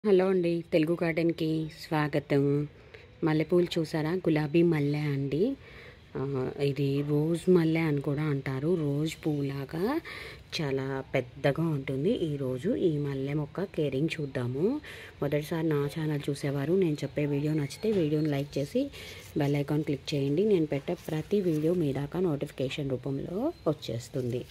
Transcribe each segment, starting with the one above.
hello అండి తెలుగు గార్డెన్కి స్వాగతం మల్లెపూలు చూసారా గులాబీ మల్లె అండి ఆ, ఇది రోజ్ మల్లె అని కూడా అంటారు రోజ్ పువ్వులాగా చాలా పెద్దగా ఉంటుంది ఈరోజు ఈ మల్లె మొక్క కేరింగ్ చూద్దాము మొదటిసారి నా ఛానల్ చూసేవారు నేను చెప్పే వీడియో నచ్చితే వీడియోని లైక్ చేసి బెల్ ఐకాన్ క్లిక్ చేయండి నేను పెట్టే ప్రతి వీడియో మీ దాకా నోటిఫికేషన్ రూపంలో వచ్చేస్తుంది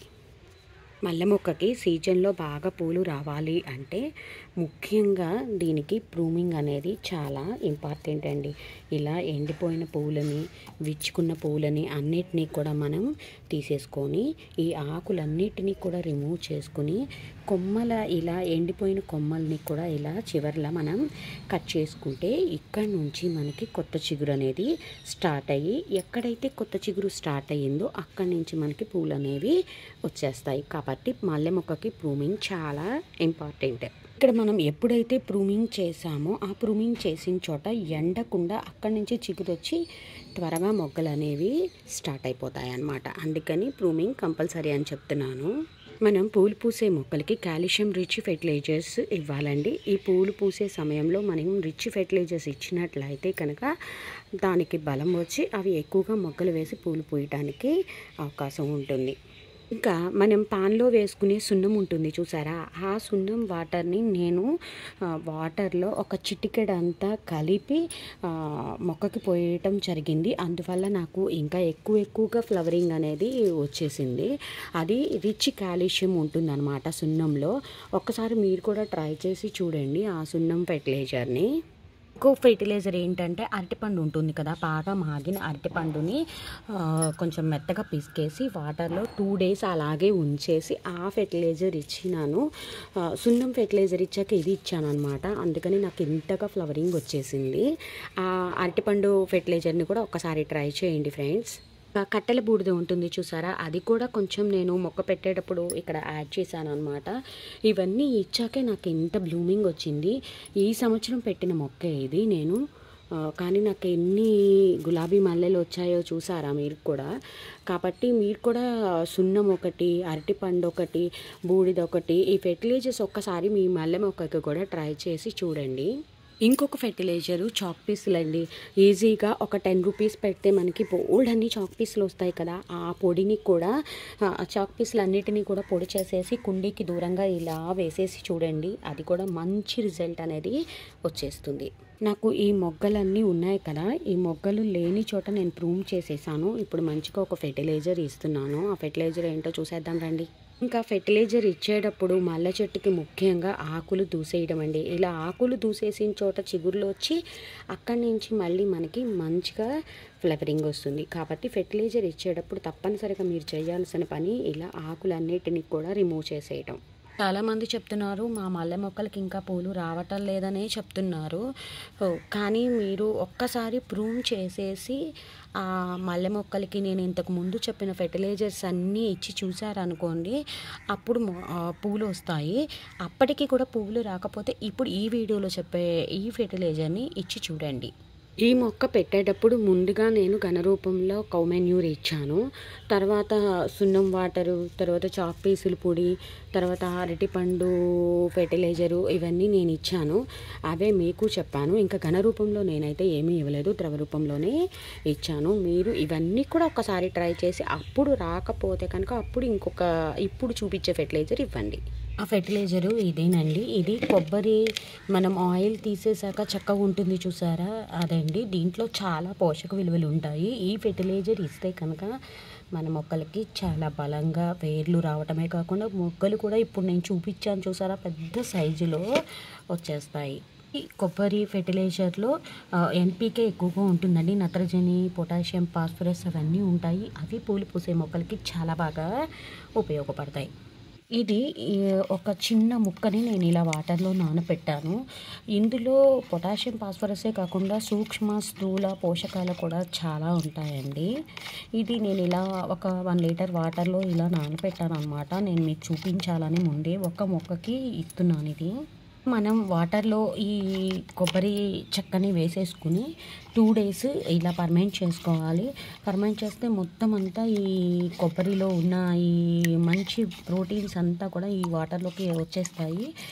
మల్లె మొక్కకి సీజన్లో బాగా పూలు రావాలి అంటే ముఖ్యంగా దీనికి ప్రూమింగ్ అనేది చాలా ఇంపార్టెంట్ అండి ఇలా ఎండిపోయిన పువ్వులని విచ్చుకున్న పువ్వులని అన్నిటినీ కూడా మనం తీసేసుకొని ఈ ఆకులన్నిటినీ కూడా రిమూవ్ చేసుకుని కొమ్మల ఇలా ఎండిపోయిన కొమ్మల్ని కూడా ఇలా చివర్లా మనం కట్ చేసుకుంటే ఇక్కడ నుంచి మనకి కొత్త చిగురు అనేది స్టార్ట్ అయ్యి ఎక్కడైతే కొత్త చిగురు స్టార్ట్ అయ్యిందో అక్కడి నుంచి మనకి పూలు అనేవి వచ్చేస్తాయి కాబట్టి మల్లె మొక్కకి ప్రూమింగ్ చాలా ఇంపార్టెంట్ ఇక్కడ మనం ఎప్పుడైతే ప్రూమింగ్ చేసామో ఆ ప్రూమింగ్ చేసిన చోట ఎండకుండా అక్కడి నుంచి చిగురు వచ్చి త్వరగా మొగ్గలు అనేవి స్టార్ట్ అయిపోతాయి అన్నమాట అందుకని ప్రూమింగ్ కంపల్సరీ అని చెప్తున్నాను మనం పూలు పూసే మొక్కలకి కాల్షియం రిచ్ ఫెర్టిలైజర్స్ ఇవ్వాలండి ఈ పూలు పూసే సమయంలో మనం రిచ్ ఫెర్టిలైజర్స్ ఇచ్చినట్లయితే కనుక దానికి బలం వచ్చి అవి ఎక్కువగా మొగ్గలు వేసి పూలు పూయటానికి అవకాశం ఉంటుంది ఇంకా మనం పాన్లో వేసుకునే సున్నం ఉంటుంది చూసారా ఆ సున్నం వాటర్ని నేను ఆ, వాటర్లో ఒక చిటికెడంతా కలిపి ఆ, మొక్కకి పోయటం జరిగింది అందువల్ల నాకు ఇంకా ఎక్కువ ఎక్కువగా ఫ్లవరింగ్ అనేది వచ్చేసింది అది రిచ్ కాల్షియం ఉంటుందన్నమాట సున్నంలో ఒక్కసారి మీరు కూడా ట్రై చేసి చూడండి ఆ సున్నం ఫెర్టిలైజర్ని ఇంకో ఫెర్టిలైజర్ ఏంటంటే అరటిపండు ఉంటుంది కదా బాగా మాగిన అరటిపండుని ఆ, కొంచెం మెత్తగా పిసికేసి వాటర్లో టూ డేస్ అలాగే ఉంచేసి ఆ ఫెర్టిలైజర్ ఇచ్చినాను ఆ, సున్నం ఫెర్టిలైజర్ ఇచ్చాక ఇది ఇచ్చాను అనమాట అందుకని నాకు ఇంతగా ఫ్లవరింగ్ వచ్చేసింది ఆ అరటిపండు ఫెర్టిలైజర్ని కూడా ఒకసారి ట్రై చేయండి ఫ్రెండ్స్ ఆ కట్టెల బూడిద ఉంటుంది చూసారా అది కూడా కొంచెం నేను మొక్క పెట్టేటప్పుడు ఇక్కడ యాడ్ చేశాను అనమాట ఇవన్నీ ఇచ్చాకే నాకు ఎంత బ్లూమింగ్ వచ్చింది ఈ సంవత్సరం పెట్టిన మొక్క ఇది నేను ఆ, కానీ నాకు ఎన్ని గులాబీ మల్లెలు వచ్చాయో చూసారా మీరు కూడా కాబట్టి మీరు కూడా సున్నం ఒకటి అరటిపండు ఒకటి బూడిద ఒకటి ఈ ఫెర్టిలైజర్స్ ఒక్కసారి మీ మల్లె మొక్కకి కూడా ట్రై చేసి చూడండి ఇంకొక ఫెర్టిలైజరు చాక్ పీసులు అండి ఈజీగా ఒక టెన్ రూపీస్ పెడితే మనకి బోల్డ్ అన్ని చాక్ పీసులు వస్తాయి కదా ఆ పొడిని కూడా ఆ చాక్ పీసులు అన్నిటినీ కూడా పొడి చేసేసి కుండీకి దూరంగా ఇలా వేసేసి చూడండి అది కూడా మంచి రిజల్ట్ అనేది వచ్చేస్తుంది నాకు ఈ మొగ్గలన్నీ ఉన్నాయి కదా ఈ మొగ్గలు లేని చోట నేను ప్రూవ్ చేసేసాను ఇప్పుడు మంచిగా ఒక ఫెర్టిలైజర్ ఇస్తున్నాను ఆ ఫెర్టిలైజర్ ఏంటో చూసేద్దాం రండి ఇంకా ఫెర్టిలైజర్ ఇచ్చేటప్పుడు మల్లె చెట్టుకి ముఖ్యంగా ఆకులు దూసేయడం అండి ఇలా ఆకులు దూసేసిన చోట చిగుర్లు వచ్చి అక్కడి నుంచి మళ్ళీ మనకి మంచిగా ఫ్లవరింగ్ వస్తుంది కాబట్టి ఫెర్టిలైజర్ ఇచ్చేటప్పుడు తప్పనిసరిగా మీరు చేయాల్సిన పని ఇలా ఆకులన్నిటిని కూడా రిమూవ్ చేసేయటం చాలామంది చెప్తున్నారు మా మల్లె మొక్కలకి ఇంకా పూలు రావటం లేదనే చెప్తున్నారు ఓ, కానీ మీరు ఒక్కసారి ప్రూవ్ చేసేసి ఆ మల్లె మొక్కలకి నేను ఇంతకు ముందు చెప్పిన ఫెర్టిలైజర్స్ అన్నీ ఇచ్చి చూసారనుకోండి అప్పుడు మొ- ఆ, పూలు వస్తాయి అప్పటికి కూడా పువ్వులు రాకపోతే ఇప్పుడు ఈ వీడియోలో చెప్పే ఈ ఫెర్టిలైజర్ని ఇచ్చి చూడండి ఈ మొక్క పెట్టేటప్పుడు ముందుగా నేను ఘనరూపంలో కౌమెన్యూర్ ఇచ్చాను తర్వాత సున్నం వాటరు తర్వాత చాక్ పీసులు పొడి తర్వాత అరటిపండు ఫెర్టిలైజరు ఇవన్నీ నేను ఇచ్చాను అవే మీకు చెప్పాను ఇంకా ఘనరూపంలో నేనైతే ఏమీ ఇవ్వలేదు ద్రవ రూపంలోనే ఇచ్చాను మీరు ఇవన్నీ కూడా ఒకసారి ట్రై చేసి అప్పుడు రాకపోతే కనుక అప్పుడు ఇంకొక ఇప్పుడు చూపించే ఫెర్టిలైజర్ ఇవ్వండి ఆ ఫెర్టిలైజరు ఇదేనండి ఇది కొబ్బరి మనం ఆయిల్ తీసేసాక చక్కగా ఉంటుంది చూసారా అదండి దీంట్లో చాలా పోషక విలువలు ఉంటాయి ఈ ఫెర్టిలైజర్ ఇస్తే కనుక మన మొక్కలకి చాలా బలంగా వేర్లు రావటమే కాకుండా మొక్కలు కూడా ఇప్పుడు నేను చూపించాను చూసారా పెద్ద సైజులో వచ్చేస్తాయి ఈ కొబ్బరి ఫెర్టిలైజర్లో ఎన్పీకే ఎక్కువగా ఉంటుందండి నత్రజని పొటాషియం ఫాస్ఫరస్ అవన్నీ ఉంటాయి అవి పూలు పూసే మొక్కలకి చాలా బాగా ఉపయోగపడతాయి ఇది ఈ, ఒక చిన్న ముక్కని నేను ఇలా వాటర్లో నానబెట్టాను ఇందులో పొటాషియం ఫాస్ఫరసే కాకుండా సూక్ష్మ స్థూల పోషకాలు కూడా చాలా ఉంటాయండి ఇది నేను ఇలా ఒక వన్ లీటర్ వాటర్లో ఇలా నానబెట్టాను అనమాట నేను మీకు చూపించాలని ముందే ఒక మొక్కకి ఇస్తున్నాను ఇది మనం వాటర్లో ఈ కొబ్బరి చెక్కని వేసేసుకుని టూ డేస్ ఇలా పర్మెంట్ చేసుకోవాలి పర్మెంట్ చేస్తే మొత్తం అంతా ఈ కొబ్బరిలో ఉన్న ఈ మంచి ప్రోటీన్స్ అంతా కూడా ఈ వాటర్లోకి వచ్చేస్తాయి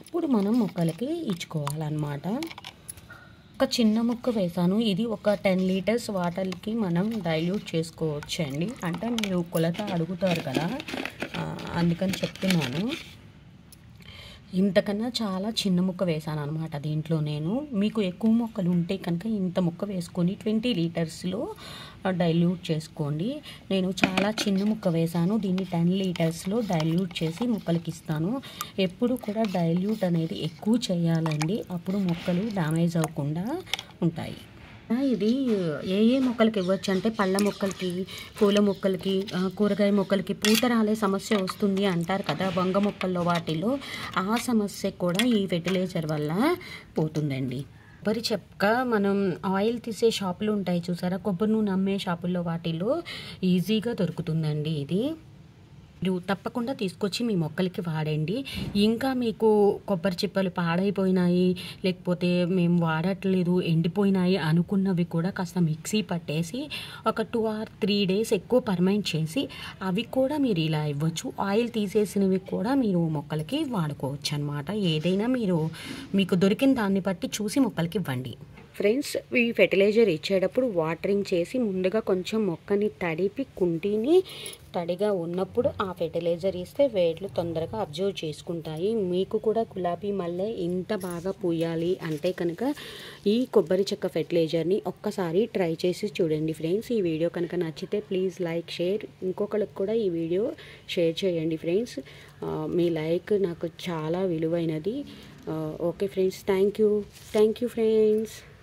అప్పుడు మనం మొక్కలకి ఇచ్చుకోవాలన్నమాట ఒక చిన్న ముక్క వేసాను ఇది ఒక టెన్ లీటర్స్ వాటర్కి మనం డైల్యూట్ చేసుకోవచ్చు అండి అంటే మీరు కొలత అడుగుతారు కదా ఆ, అందుకని చెప్తున్నాను ఇంతకన్నా చాలా చిన్న ముక్క వేసాను అనమాట దీంట్లో నేను మీకు ఎక్కువ మొక్కలు ఉంటే కనుక ఇంత ముక్క వేసుకొని ట్వంటీ లీటర్స్లో డైల్యూట్ చేసుకోండి నేను చాలా చిన్న ముక్క వేసాను దీన్ని టెన్ లీటర్స్లో డైల్యూట్ చేసి మొక్కలకి ఇస్తాను ఎప్పుడు కూడా డైల్యూట్ అనేది ఎక్కువ చేయాలండి అప్పుడు మొక్కలు డ్యామేజ్ అవ్వకుండా ఉంటాయి ఆ, ఇది ఏ ఏ మొక్కలకి ఇవ్వచ్చు అంటే పళ్ళ మొక్కలకి పూల మొక్కలకి ఆ, కూరగాయ మొక్కలకి పూత రాలే సమస్య వస్తుంది అంటారు కదా వంగ మొక్కల్లో వాటిలో ఆ సమస్య కూడా ఈ ఫెర్టిలైజర్ వల్ల పోతుందండి కొబ్బరి చెక్క మనం ఆయిల్ తీసే షాపులు ఉంటాయి చూసారా కొబ్బరి నూనె అమ్మే షాపుల్లో వాటిలో ఈజీగా దొరుకుతుందండి ఇది మీరు తప్పకుండా తీసుకొచ్చి మీ మొక్కలకి వాడండి ఇంకా మీకు కొబ్బరి చిప్పలు పాడైపోయినాయి లేకపోతే మేము వాడట్లేదు ఎండిపోయినాయి అనుకున్నవి కూడా కాస్త మిక్సీ పట్టేసి ఒక టూ ఆర్ త్రీ డేస్ ఎక్కువ పర్మైంట్ చేసి అవి కూడా మీరు ఇలా ఇవ్వచ్చు ఆయిల్ తీసేసినవి కూడా మీరు మొక్కలకి వాడుకోవచ్చు అనమాట ఏదైనా మీరు మీకు దొరికిన దాన్ని బట్టి చూసి మొక్కలకి ఇవ్వండి ఫ్రెండ్స్ ఈ ఫెర్టిలైజర్ ఇచ్చేటప్పుడు వాటరింగ్ చేసి ముందుగా కొంచెం మొక్కని తడిపి కుంటిని తడిగా ఉన్నప్పుడు ఆ ఫెర్టిలైజర్ ఇస్తే వేర్లు తొందరగా అబ్జర్వ్ చేసుకుంటాయి మీకు కూడా గులాబీ మల్లె ఇంత బాగా పూయాలి అంటే కనుక ఈ కొబ్బరి చెక్క ఫెర్టిలైజర్ని ఒక్కసారి ట్రై చేసి చూడండి ఫ్రెండ్స్ ఈ వీడియో కనుక నచ్చితే ప్లీజ్ లైక్ షేర్ ఇంకొకరికి కూడా ఈ వీడియో షేర్ చేయండి ఫ్రెండ్స్ ఆ, మీ లైక్ నాకు చాలా విలువైనది okay friends thank you thank you friends